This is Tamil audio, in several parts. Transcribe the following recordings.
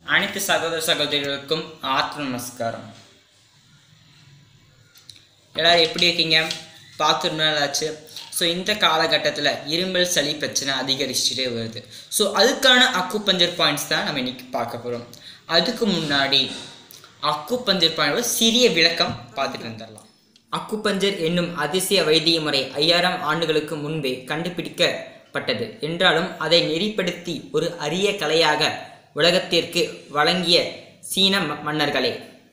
அனைத்து சகோதர சகோதரிகளுக்கும் ஆத்ம நமஸ்காரம் எல்லாரும் எப்படி இருக்கீங்க பார்த்து ரொம்ப நாள் ஆச்சு ஸோ இந்த காலகட்டத்தில் இருமல் சளி பிரச்சனை அதிகரிச்சுட்டே வருது ஸோ அதுக்கான அக்குப்பஞ்சர் பாயிண்ட்ஸ் தான் நம்ம இன்னைக்கு பார்க்க போகிறோம் அதுக்கு முன்னாடி அக்குப்பஞ்சர் பாயிண்டோட சிறிய விளக்கம் பார்த்துட்டு வந்துடலாம் அக்குப்பஞ்சர் என்னும் அதிசய வைத்திய முறை ஐயாயிரம் ஆண்டுகளுக்கு முன்பே கண்டுபிடிக்கப்பட்டது என்றாலும் அதை நெறிப்படுத்தி ஒரு அரிய கலையாக உலகத்திற்கு வழங்கிய சீன ம- மன்னர்களே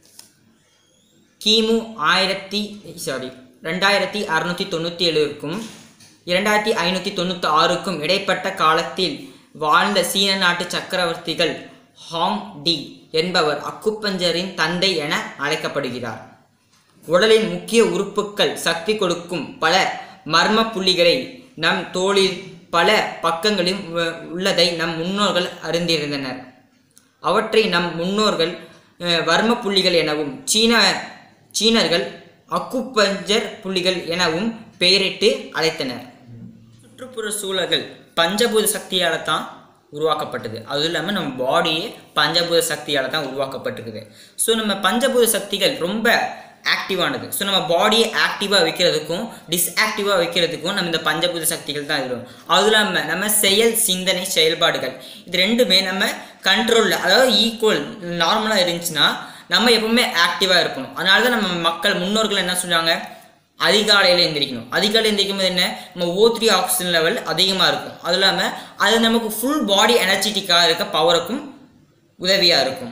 கிமு ஆயிரத்தி சாரி ரெண்டாயிரத்தி அறுநூற்றி தொண்ணூற்றி ஏழுக்கும் இரண்டாயிரத்தி ஐநூற்றி தொண்ணூற்றி ஆறுக்கும் இடைப்பட்ட காலத்தில் வாழ்ந்த சீன நாட்டு சக்கரவர்த்திகள் ஹாங் டி என்பவர் அக்குப்பஞ்சரின் தந்தை என அழைக்கப்படுகிறார் உடலின் முக்கிய உறுப்புக்கள் சக்தி கொடுக்கும் பல மர்ம புள்ளிகளை நம் தோளில் பல பக்கங்களிலும் உ- உள்ளதை நம் முன்னோர்கள் அறிந்திருந்தனர் அவற்றை நம் முன்னோர்கள் அஹ், வர்ம புள்ளிகள் எனவும் சீன சீனர்கள் அக்குப்பஞ்சர் புள்ளிகள் எனவும் பெயரிட்டு அழைத்தனர் சுற்றுப்புற சூழல்கள் பஞ்சபூத சக்தியால் தான் உருவாக்கப்பட்டது அதுவும் இல்லாமல் நம்ம பாடியே பஞ்சபூத சக்தியால் தான் உருவாக்கப்பட்டிருக்குது ஸோ நம்ம பஞ்சபூத சக்திகள் ரொம்ப ஆக்டிவானது ஸோ நம்ம பாடியை ஆக்டிவாக வைக்கிறதுக்கும் டிஸ்ஆக்டிவாக வைக்கிறதுக்கும் நம்ம இந்த பஞ்சபூத சக்திகள் தான் இருக்கும் அதுவும் இல்லாமல் நம்ம செயல் சிந்தனை செயல்பாடுகள் இது ரெண்டுமே நம்ம கண்ட்ரோலில் அதாவது ஈக்குவல் நார்மலாக இருந்துச்சுன்னா நம்ம எப்பவுமே ஆக்டிவாக இருக்கணும் அதனால தான் நம்ம மக்கள் முன்னோர்கள் என்ன சொல்றாங்க அதிகாலையில் எந்திரிக்கணும் அதிகாலை எந்திரிக்கும் போது என்ன நம்ம ஓ த்ரீ ஆக்சிஜன் லெவல் அதிகமாக இருக்கும் அது இல்லாமல் அது நமக்கு ஃபுல் பாடி எனர்ஜெட்டிக்காக இருக்க பவருக்கும் உதவியாக இருக்கும்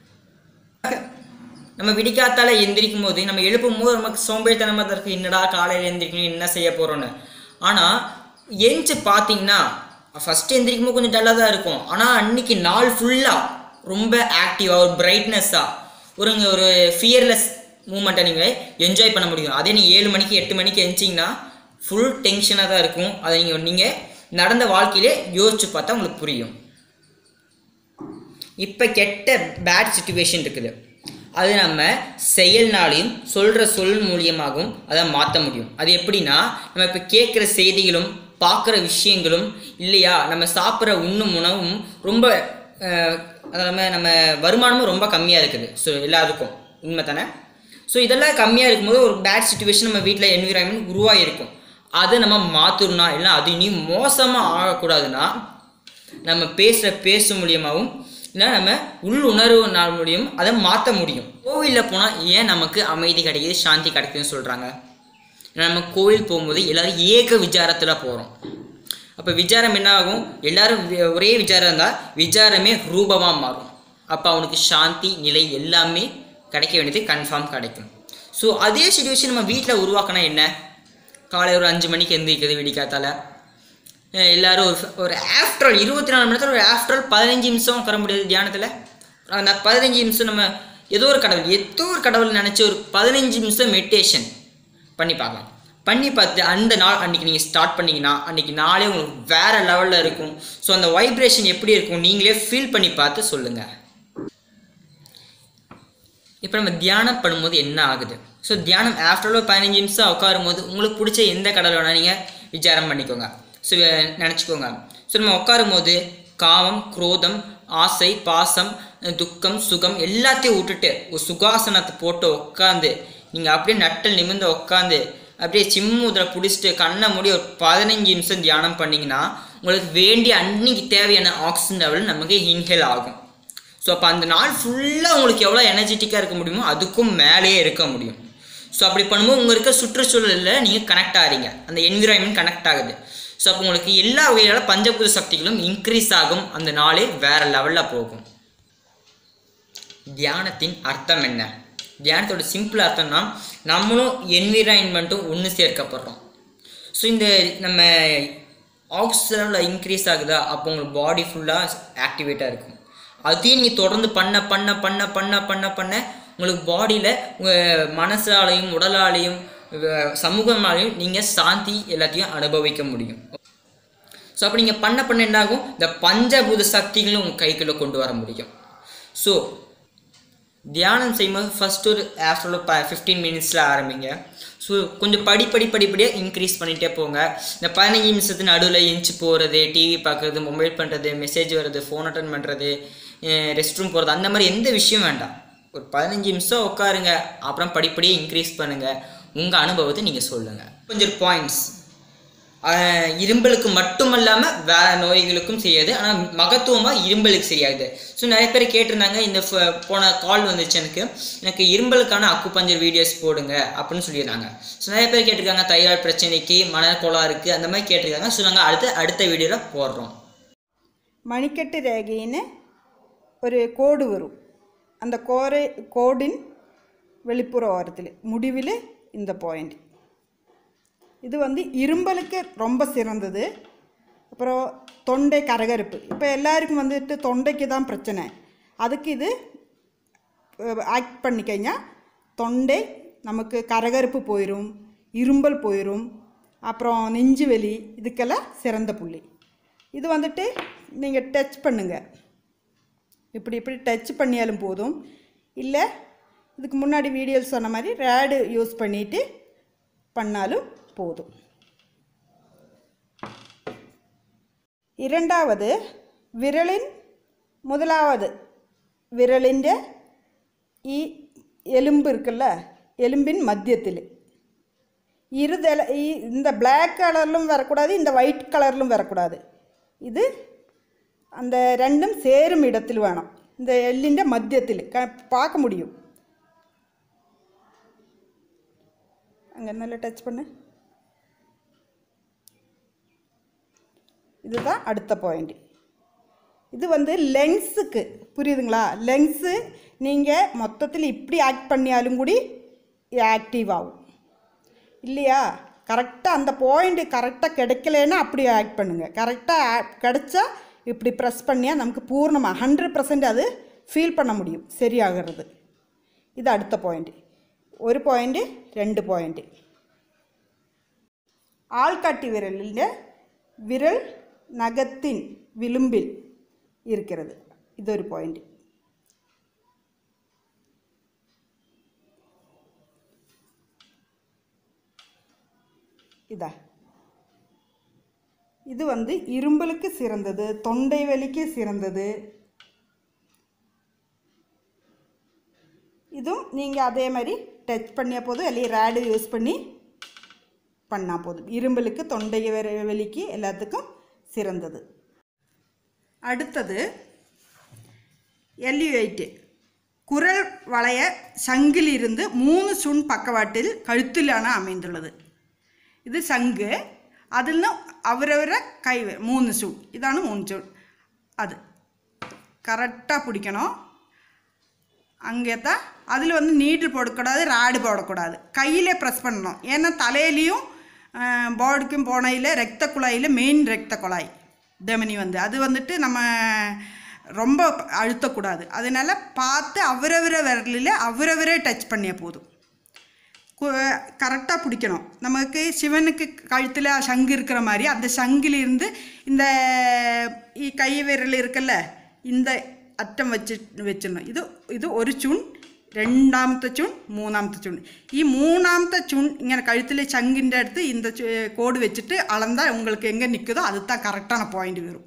நம்ம விடிக்காத்தால எந்திரிக்கும் போது நம்ம எழுப்பும் போது நமக்கு சோம்பேறித்தனமாக தான் இருக்கு என்னடா காலையில் எந்திரிக்கணும் என்ன செய்ய போகிறோன்னு ஆனால் எந்திச்சு பார்த்தீங்கன்னா ஃபஸ்ட்டு எந்திரிக்கும் போது கொஞ்சம் டல்லாக தான் இருக்கும் ஆனால் அன்னைக்கு நாள் ஃபுல்லாக ரொம்ப ஆக்டிவாக ஒரு பிரைட்னஸ்ஸாக ஒரு ஒரு ஃபியர்லெஸ் மூமெண்ட்டை நீங்கள் என்ஜாய் பண்ண முடியும் அதே நீங்கள் ஏழு மணிக்கு எட்டு மணிக்கு எந்திச்சிங்கன்னா ஃபுல் டென்ஷனாக தான் இருக்கும் அதை நீங்கள் நீங்கள் நடந்த வாழ்க்கையிலே யோசிச்சு பார்த்தா உங்களுக்கு புரியும் இப்போ கெட்ட பேட் சுச்சுவேஷன் இருக்குது அது நம்ம செயல்னாலையும் சொல்கிற சொல் மூலியமாகவும் அதை மாற்ற முடியும் அது எப்படின்னா நம்ம இப்போ கேட்குற செய்திகளும் பார்க்குற விஷயங்களும் இல்லையா நம்ம சாப்பிட்ற உண்ணும் உணவும் ரொம்ப அஹ், அது நம்ம நம்ம வருமானமும் ரொம்ப கம்மியாக இருக்குது ஸோ எல்லாருக்கும் உண்மை தானே ஸோ இதெல்லாம் கம்மியாக இருக்கும்போது ஒரு பேட் சுச்சுவேஷன் நம்ம வீட்டில் என்விரான்மெண்ட் உருவாகிருக்கும் அதை நம்ம மாற்றணும்னா இல்லை அது இனி மோசமாக ஆகக்கூடாதுன்னா நம்ம பேசுகிற பேசு மூலியமாகவும் இல்லை நம்ம உள் உணர்வு நாள் மூலியம் அதை மாற்ற முடியும் கோவிலில் போனால் ஏன் நமக்கு அமைதி கிடைக்குது சாந்தி கிடைக்குதுன்னு சொல்கிறாங்க நம்ம கோவில் போகும்போது எல்லாரும் ஏக விசாரத்தில் போகிறோம் அப்போ விசாரம் என்ன ஆகும் எல்லாரும் வி- ஒரே விசாரம் இருந்தால் விசாரமே ரூபமாக மாறும் அப்போ அவனுக்கு சாந்தி நிலை எல்லாமே கிடைக்க வேண்டியது கன்ஃபார்ம் கிடைக்கும் ஸோ அதே சுச்சுவேஷன் நம்ம வீட்டில் உருவாக்கினா என்ன காலை ஒரு அஞ்சு மணிக்கு எந்திரிக்கிறது விடிக்காத்தால அஹ் எல்லாரும் ஒரு ஒரு ஆஃப்டர் இருபத்தி நாலு மணி நேரத்தில் ஒரு ஆஃப்டர் பதினஞ்சு நிமிஷம் உட்கார முடியாது தியானத்தில் அந்த பதினஞ்சு நிமிஷம் நம்ம ஏதோ ஒரு கடவுள் ஏதோ ஒரு கடவுள் நினச்சி ஒரு பதினஞ்சு நிமிஷம் மெடிடேஷன் பண்ணி பார்க்கலாம் பண்ணி பார்த்து அந்த நாள் அன்றைக்கி நீங்கள் ஸ்டார்ட் பண்ணீங்கன்னா அன்றைக்கி நாளே உங்களுக்கு வேறு லெவலில் இருக்கும் ஸோ அந்த வைப்ரேஷன் எப்படி இருக்கும் நீங்களே ஃபீல் பண்ணி பார்த்து சொல்லுங்கள் இப்போ நம்ம தியானம் பண்ணும்போது என்ன ஆகுது ஸோ தியானம் ஆஃப்டர் ஒரு பதினஞ்சு நிமிஷம் உட்காரும் போது உங்களுக்கு பிடிச்ச எந்த கடவுள் வேணால் நீங்கள் விசாரம் பண்ணிக்கோங்க ஸோ நினச்சிக்கோங்க ஸோ நம்ம உட்காரும் போது காமம் குரோதம் ஆசை பாசம் துக்கம் சுகம் எல்லாத்தையும் விட்டுட்டு ஒரு சுகாசனத்தை போட்டு உட்காந்து நீங்கள் அப்படியே நட்டல் நிமிர்ந்து உட்காந்து அப்படியே சிம்முதிரை பிடிச்சிட்டு கண்ணை மூடி ஒரு பதினஞ்சு நிமிஷம் தியானம் பண்ணிங்கன்னா உங்களுக்கு வேண்டிய அன்னைக்கு தேவையான ஆக்சிஜன் லெவல் நமக்கு இன்ஹேல் ஆகும் ஸோ அப்போ அந்த நாள் ஃபுல்லாக உங்களுக்கு எவ்வளோ எனர்ஜெட்டிக்காக இருக்க முடியுமோ அதுக்கும் மேலேயே இருக்க முடியும் ஸோ அப்படி பண்ணும்போது உங்கள் இருக்க சுற்றுச்சூழலில் நீங்கள் கனெக்ட் ஆகிறீங்க அந்த என்விரான்மெண்ட் கனெக்ட் ஆகுது ஸோ அப்போ உங்களுக்கு எல்லா வகையான பஞ்சபூத சக்திகளும் இன்க்ரீஸ் ஆகும் அந்த நாளே வேறு லெவலில் போகும் தியானத்தின் அர்த்தம் என்ன தியானத்தோட சிம்பிள் அர்த்தம்னா நம்மளும் என்விரான்மெண்ட்டும் ஒன்று சேர்க்கப்படுறோம் ஸோ இந்த நம்ம ஆக்சிஜனில் இன்க்ரீஸ் ஆகுதா அப்போ உங்களுக்கு பாடி ஃபுல்லாக ஆக்டிவேட்டாக இருக்கும் அதையும் நீங்கள் தொடர்ந்து பண்ண பண்ண பண்ண பண்ண பண்ண பண்ண உங்களுக்கு பாடியில் உங்கள் மனசாலையும் உடலாலையும் அஹ் சமூகமாலையும் நீங்கள் சாந்தி எல்லாத்தையும் அனுபவிக்க முடியும் ஸோ அப்போ நீங்கள் பண்ண பண்ண என்ன ஆகும் இந்த பஞ்சபூத சக்திகளும் உங்கள் கைக்குள்ளே கொண்டு வர முடியும் ஸோ தியானம் செய்யும்போது ஃபஸ்ட் ஒரு ஆஃப்டர் ப ஃபிஃப்டீன் மினிட்ஸில் ஆரம்பிங்க ஸோ கொஞ்சம் படி படி படிப்படியாக இன்க்ரீஸ் பண்ணிகிட்டே போங்க இந்த பதினஞ்சு நிமிஷத்து நடுவில் எஞ்சி போகிறது டிவி பார்க்குறது மொபைல் பண்ணுறது மெசேஜ் வர்றது ஃபோன் அட்டன் பண்ணுறது ரெஸ்ட் ரூம் போகிறது அந்த மாதிரி எந்த விஷயம் வேண்டாம் ஒரு பதினஞ்சு நிமிஷம் உட்காருங்க அப்புறம் படிப்படியே இன்க்ரீஸ் பண்ணுங்கள் உங்கள் அனுபவத்தை நீங்கள் சொல்லுங்கள் கொஞ்சம் பாயிண்ட்ஸ் இரும்பலுக்கு மட்டுமல்லாமல் வேற நோய்களுக்கும் செய்யாது ஆனால் மகத்துவமாக இரும்பலுக்கு சரியாகுது ஸோ நிறைய பேர் கேட்டிருந்தாங்க இந்த ஃப- போன கால் வந்துச்சு எனக்கு எனக்கு இரும்பலுக்கான அக்குபஞ்சர் வீடியோஸ் போடுங்க அப்படின்னு சொல்லியிருந்தாங்க ஸோ நிறைய பேர் கேட்டிருக்காங்க தைராய்டு பிரச்சனைக்கு மனக்கோளாறுக்கு அந்த மாதிரி கேட்டிருக்காங்க ஸோ நாங்கள் அடுத்த அடுத்த வீடியோவில் போடுறோம் മണിക്കെട്ട് രേഖയിന് ഒരു കോഡ് വരും அந்த கோரை கோடின் வெளிப்புற ஓரத்தில் முடிவில் இந்த பாயிண்ட் இது வந்து இரும்பலுக்கு ரொம்ப சிறந்தது அப்புறம் தொண்டை கரகரப்பு இப்போ எல்லாருக்கும் வந்துட்டு தொண்டைக்கு தான் பிரச்சனை அதுக்கு இது ஆக்ட் பண்ணிக்கഴിഞ്ഞാൽ தொண்டை நமக்கு கரகரப்பு போயிடும் இரும்பல் போயிடும் அப்புறம் நெஞ்சு வலி இதுக்கெல்லாம் சிறந்த புள்ளி இது வந்துட்டு நீங்கள் டச் பண்ணுங்க இப்படி இப்படி டச் பண்ணியாலும் போதும் இல்லை இதுக்கு முன்னாடி வீடியோஸ் சொன்ன மாதிரி ரேடு யூஸ் பண்ணிவிட்டு பண்ணாலும் போதும் இரண்டாவது விரலின் முதலாவது விரலிൻ്റെ ഈ എലുമ്പ് இருக்குல்ல எலும்பின் மத்தியத்தில் இருதல ഈ இந்த பிளாக் கலர்லும் வரக்கூடாது இந்த ஒயிட் கலர்லும் வரக்கூடாது இது அந்த ரெண்டும் சேரும் இடத்தில் வேணும் இந்த எல்லிൻ്റെ மத்தியத்தில் க பார்க்க முடியும் அங்கே நல்லா டச் பண்ணு இதுதான் அடுத்த பாயிண்ட் இது வந்து லெங்ஸுக்கு புரியுதுங்களா லெங்ஸு நீங்கள் மொத்தத்தில் இப்படி ஆக்ட் பண்ணியாலும் கூடி ஆக்டிவ் ஆகும் இல்லையா கரெக்டாக அந்த பாயிண்ட் கரெக்டாக கிடைக்கலன்னா அப்படி ஆக்ட் பண்ணுங்கள் கரெக்டாக கிடைச்சா இப்படி ப்ரெஸ் பண்ணியா நமக்கு பூர்ணமாக ஹண்ட்ரட் பர்சன்ட் அது ஃபீல் பண்ண முடியும் சரியாகிறது இது அடுத்த பாயிண்ட் ஒரு பாயிண்ட் ரெண்டு பாயிண்ட் ஆள்காட்டி விரலில் விரல் நகத்தின் விளிம்பில் இருக்கிறது இது ஒரு பாயிண்ட் இதா இது வந்து இரும்பலுக்கு சிறந்தது தொண்டை வலிக்கு சிறந்தது இதுவும் நீங்கள் அதே மாதிரி டச் பண்ணியா போதும் இல்லையா ரேடு யூஸ் பண்ணி பண்ணால் போதும் இரும்பலுக்கு தொண்டை வர- வலிக்கு எல்லாத்துக்கும் சிறந்தது அடுத்தது எல்யூஐட்டு குரல் வளைய சங்கிலிருந்து மூணு சுண் பக்கவாட்டில் கழுத்திலான அமைந்துள்ளது ഇത് ശംഖ് അതിൽ നിന്ന് അവരവരെ കൈ വ- മൂന്ന് ചൂൺ ഇതാണ് മൂന്ന് ചൂൺ അത് கரெக்டாக பிடிக்கணும் அங்கே தான் அதில் வந்து நீடில் போடக்கூடாது ராடு போடக்கூடாது கையிலே ப்ரெஸ் பண்ணணும் ஏன்னா தலையிலையும் பாடிக்கும் போனையில் ரத்த குழாயில் மெயின் ரத்த குழாய் தமனி வந்து அது வந்துட்டு நம்ம ரொம்ப அழுத்தக்கூடாது அதனால் பார்த்து அவரவர விரலில் அவரவரே டச் பண்ணிய போதும் கரெக்டாக பிடிக்கணும் நமக்கு சிவனுக்கு கழுத்தில் சங்கு இருக்கிற மாதிரி அந்த சங்கிலிருந்து இந்த ഈ കൈ വിരൽ இருக்குல்ல இந்த അറ്റം വെച്ച് വെച്ചിടണം ഇത് ഇത് ഒരു ചുൺ രണ്ടാമത്തെ ചുൺ മൂന്നാമത്തെ ചുൺ ഈ മൂന്നാമത്തെ ചുൺ ഇങ്ങനെ കഴുത്തിലെ ചങ്കിൻ്റെ അടുത്ത് இந்த ചു- கோடு வச்சுட்டு அளந்தா உங்களுக்கு எங்கே நிற்குதோ அதுதான் கரெக்டான பாயிண்ட் வரும்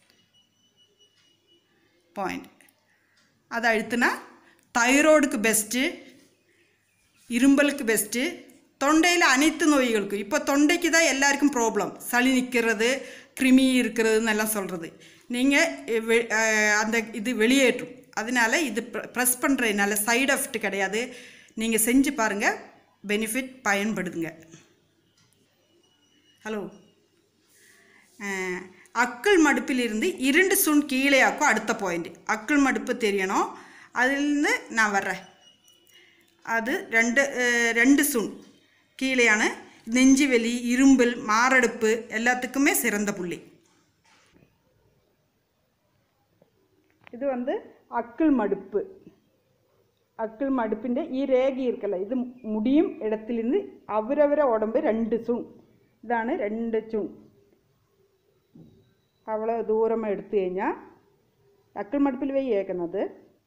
பாயிண்ட் அது அழுத்துனா தைராய்டுக்கு பெஸ்ட்டு இரும்பலுக்கு பெஸ்ட்டு தொண்டையில் அனைத்து நோய்களுக்கும் இப்போ தொண்டைக்கு தான் எல்லாருக்கும் ப்ராப்ளம் சளி நிற்கிறது கிருமி இருக்கிறதுன்னு எல்லாம் சொல்கிறது நீங்கள் அந்த இது வெளியேற்றும் அதனால இது ப்ரெஸ் பண்ணுறதுனால சைடு எஃபெக்ட் கிடையாது நீங்கள் செஞ்சு பாருங்கள் பெனிஃபிட் பயன்படுதுங்க ஹலோ அக்கள் மடுப்பிலிருந்து இரண்டு சுண் கீழே ஆக்கும் அடுத்த பாயிண்ட் அக்கள் மடுப்பு தெரியணும் அதிலிருந்து நான் வர்றேன் അത് രണ്ട് ഏഹ്, രണ്ട് സുൺ കീഴെയാണ് നെഞ്ചുവലി ഇരുമ്പൽ മാറടുപ്പ് എല്ലാத்துக்குமே சிறந்த புள்ளி ഇത് വന്ന് അക്കിൾ മടുപ്പ് അക്കിൾ മടുപ്പിൻ്റെ ഈ രേഖ ഇരിക്കല്ല ഇത് മുടിയും ഇടത്തിൽ നിന്ന് അവരവരെ ഉടമ്പ് രണ്ട് ചുൺ ഇതാണ് രണ്ട് ചുൺ അവളെ ദൂരം എടുത്തു കഴിഞ്ഞാൽ അക്കിൾ മടുപ്പിൽ വെയ്യേക്കുന്നത്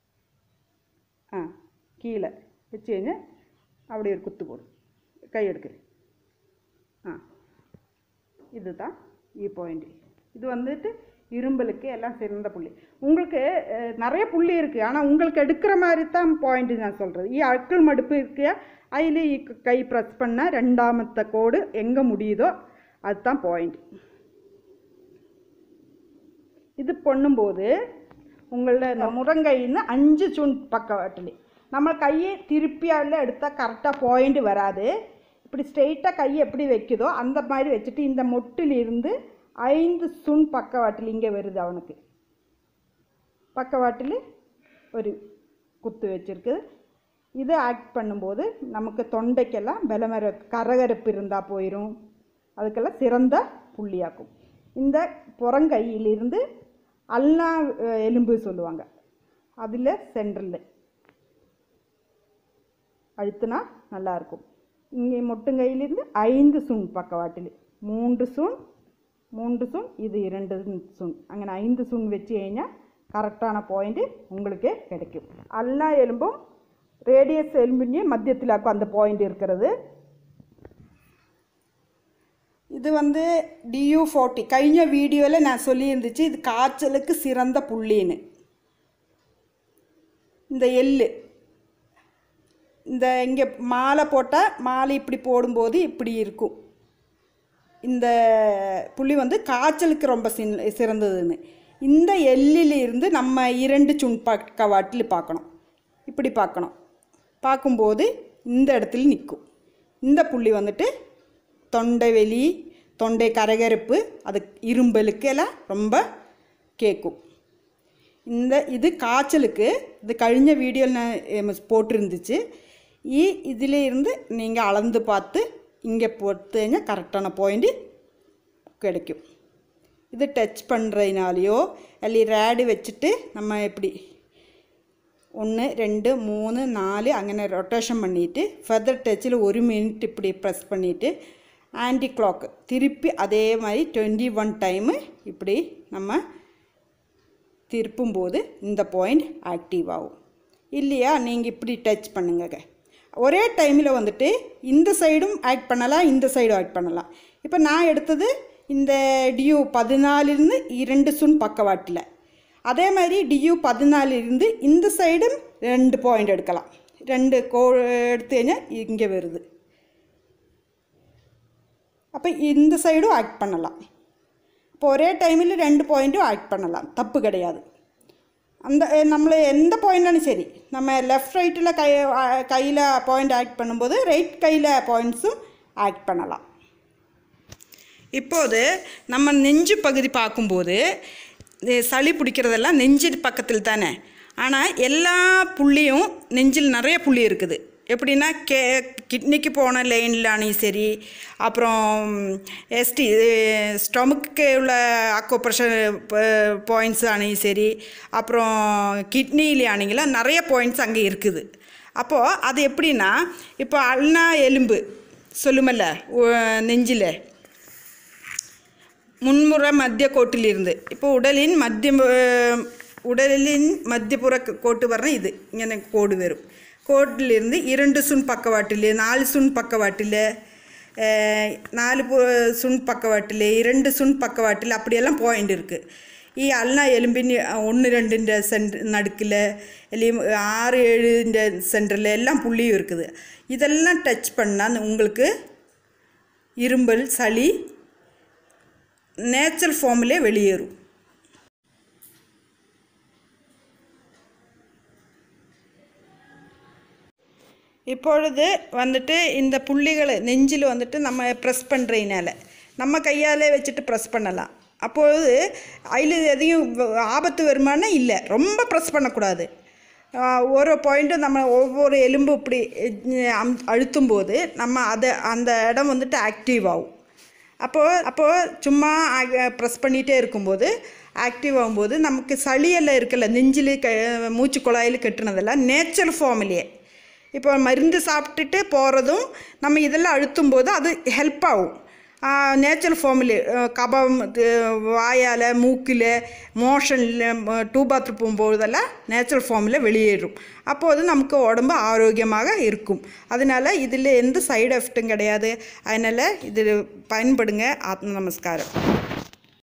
ആ കീഴെ വെച്ച് കഴിഞ്ഞാൽ അവിടെ ഒരു കുത്തു പോടും കൈ എടുക്കൽ ആ இதுதான் ഈ പോയിന്റ് ഇത് വന്നിട്ട് இரும்பலுக்கு எல்லாம் சிறந்த புள்ளி உங்களுக்கு அஹ், நிறைய புள்ளி இருக்குது ஆனால் உங்களுக்கு எடுக்கிற மாதிரி தான் பாயிண்ட் நான் சொல்கிறது ഈ அழுக்கல் மடுப்பு இருக்கியா அதில் கை ப்ரெஸ் பண்ணால் ரெண்டாமത്തെ கோடு எங்கே முடியுதோ அதுதான் பாயிண்ட் ഇത് പൊണ്ണുമ്പോൾ ഉങ്ങളുടെ മുറങ്കൈയിൽ നിന്ന് അഞ്ച് ചൂൺ പക്കവാട്ടിൽ നമ്മൾ കൈ തിരുപ്പിയാൽ എടുത്താൽ കറക്റ്റാக பாயிண்ட் வராது இப்படி ஸ்ட்ரெயிட்டாக கை எப்படி வைக்குதோ அந்த மாதிரி வச்சுட்டு இந்த மொட்டிலிருந்து ஐந்து சுண் பக்கவாட்டில் இங்கே வருது அவனுக்கு பக்கவாட்டில் ஒரு குத்து வச்சிருக்கு இது ஆக்ட் பண்ணும்போது நமக்கு தொண்டைக்கெல்லாம் பலமர கரகரப்பு இருந்தால் போயிடும் அதுக்கெல்லாம் சிறந்த புள்ளியாக்கும் இந்த புறங்கையிலிருந்து அல்னா அஹ், எலும்பு சொல்லுவாங்க அதில் சென்டரில் அழுத்தினா நல்லாயிருக்கும் இங்கே மொட்டுங்கையிலிருந்து ஐந்து சுண் பக்கவாட்டில் மூன்று சுண் மூன்று சுண் இது இரண்டு சுண் അങ്ങനെ ஐந்து சுண் வச்சு കഴിഞ്ഞാൽ கரெக்டான பாயிண்ட் உங்களுக்கு கிடைக்கும் எல்லா எலும்பும் ரேடியஸ் எலும்பினையும் மத்தியத்திலாக்கும் அந்த பாயிண்ட் இருக்கிறது இது வந்து டியூ ஃபார்ட்டி കഴിഞ്ഞ வீடியோவில் நான் சொல்லியிருந்துச்சு இது காய்ச்சலுக்கு சிறந்த புள்ளின்னு இந்த எள்ளு இந்த இங்கே மாலை போட்டால் மாலை இப்படி போடும்போது இப்படி இருக்கும் இந்த புள்ளி வந்து காய்ச்சலுக்கு ரொம்ப சின் சிறந்ததுன்னு இந்த எள்ளிலிருந்து நம்ம இரண்டு சுண் பக்கவாட்டில் பார்க்கணும் இப்படி பார்க்கணும் பார்க்கும்போது இந்த இடத்துல நிற்கும் இந்த புள்ளி வந்துட்டு தொண்டை வெளி தொண்டை கரகரப்பு அது இரும்பலுக்கு எல்லாம் ரொம்ப கேட்கும் இந்த இது காய்ச்சலுக்கு இது കഴിഞ്ഞ வீடியோவில் நான் எம் போட்டிருந்துச்சு ഈ இதிலிருந்து நீங்கள் அளந்து பார்த்து இங்கே போட்டு കഴിഞ്ഞാൽ கரெக்டான பாயிண்ட் கிடைக்கும் இது டச் பண்ணுறதுனாலையோ அல்லி ரேடு வச்சுட்டு நம்ம எப்படி ஒன்று ரெண்டு மூணு நாலு അങ്ങനെ ரொட்டேஷன் பண்ணிவிட்டு ஃபெதர் டச்சில் ஒரு மினிட் இப்படி ப்ரெஸ் பண்ணிவிட்டு ஆன்டி கிளாக் திருப்பி அதே மாதிரி டுவெண்ட்டி ஒன் டைமு இப்படி நம்ம திருப்பும்போது இந்த பாயிண்ட் ஆக்டிவ் ஆகும் இல்லையா நீங்கள் இப்படி டச் பண்ணுங்க ஒரே டைமில் வந்துட்டு இந்த சைடும் ஆக்ட் பண்ணலாம் இந்த சைடும் ஆக்ட் பண்ணலாம் இப்போ நான் எடுத்தது இந்த டியூ பதினாலிருந்து இரண்டு சுன் பக்கவாட்டில் அதே மாதிரி டியூ பதினாலிருந்து இந்த சைடும் ரெண்டு பாயிண்ட் எடுக்கலாம் ரெண்டு கோ எடுத்து കഴിഞ്ഞാൽ இங்கே வருது அப்போ இந்த சைடும் ஆக்ட் பண்ணலாம் இப்போ ஒரே டைமில் ரெண்டு பாயிண்ட்டும் ஆக்ட் பண்ணலாம் தப்பு கிடையாது அந்த നമ്മൾ எந்த பாயிண்டாலும் சரி நம்ம லெஃப்ட் ரைட்டில் கை கையில் பாயிண்ட் ஆக்ட் பண்ணும்போது ரைட் கையில் பாயிண்ட்ஸும் ஆக்ட் பண்ணலாம் இப்போது நம்ம நெஞ்சு பகுதி பார்க்கும்போது இது சளி பிடிக்கிறதெல்லாம் நெஞ்சு பக்கத்தில் தானே ஆனால் எல்லா புள்ளியும் நெஞ்சில் நிறைய புள்ளி இருக்குது எப்படின்னா கே கிட்னிக்கு போன லைன்லானையும் சரி அப்புறம் எஸ்டி ஸ்டொமக்கு உள்ள அக்கோப்ரெஷர் பாயிண்ட்ஸ் ஆனையும் சரி அப்புறம் கிட்னியிலே ஆனைங்களாம் நிறைய பாயிண்ட்ஸ் அங்கே இருக்குது அப்போது அது எப்படின்னா இப்போ அல்னா எலும்பு சொல்லுமல்ல உ- நெஞ்சில் முன்புற மத்திய கோட்டிலிருந்து இப்போ உடலின் மத்திய உடலின் மத்தியப்புற கோட்டு வர்ற இது இங்கே கோடு வரும் கோட்டிலிருந்து இரண்டு சுண் பக்கவாட்டில் நாலு சுண் பக்கவாட்டில் அஹ், நாலு பு சுண் பக்கவாட்டில் இரண்டு சுண் பக்கவாட்டில் அப்படியெல்லாம் பாயிண்ட் இருக்குது ഈ അല്ല എലുമ്പിന് ഒന്ന് രണ്ടിൻ്റെ സെൻറ്റർ നടുക്കിൽ അല്ലെങ്കിൽ ആറ് ഏഴിൻ്റെ സെൻറ്ററിൽ എല്ലാം പുള്ളിയും இருக்குது இதெல்லாம் டச் பண்ணால் உங்களுக்கு இரும்பல் சளி நேச்சுரல் ஃபார்மிலே வெளியேறும் இப்பொழுது வந்துட்டு இந்த புள்ளிகளை நெஞ்சில் வந்துட்டு நம்ம ப்ரெஸ் பண்ணுறதுனால நம்ம கையாலே வச்சுட்டு ப்ரெஸ் பண்ணலாம் அப்பொழுது அதில் எதையும் வ- ஆபத்து வருமானா இல்லை ரொம்ப ப்ரெஸ் பண்ணக்கூடாது ஆஹ் ஒரு பாயிண்ட்டும் நம்ம ஒவ்வொரு எலும்பு இப்படி அஹ் அம் அழுத்தும் போது நம்ம அதை அந்த இடம் வந்துட்டு ஆக்டிவ் ஆகும் அப்போது அப்போது சும்மா ப்ரெஸ் பண்ணிகிட்டே இருக்கும்போது ஆக்டிவ் ஆகும்போது நமக்கு சளியெல்லாம் இருக்குல்ல நெஞ்சில் க மூச்சு குழாயில் கட்டுனதெல்லாம் நேச்சுரல் ஃபார்ம்லேயே இப்போ மருந்து சாப்பிட்டுட்டு போகிறதும் நம்ம இதெல்லாம் அழுத்தும் போது அது ஹெல்ப் ஆகும் நேச்சுரல் ஃபார்மில் கபம் வாயால் மூக்கில் மோஷனில் டூ பாத்ரூம் போகும்போதெல்லாம் நேச்சுரல் ஃபார்மில் வெளியேறும் அப்போது நமக்கு உடம்பு ஆரோக்கியமாக இருக்கும் அதனால் இதில் எந்த சைடு எஃபெக்ட்டும் கிடையாது அதனால் இது பயன்படுங்க ஆத்ம நமஸ்காரம்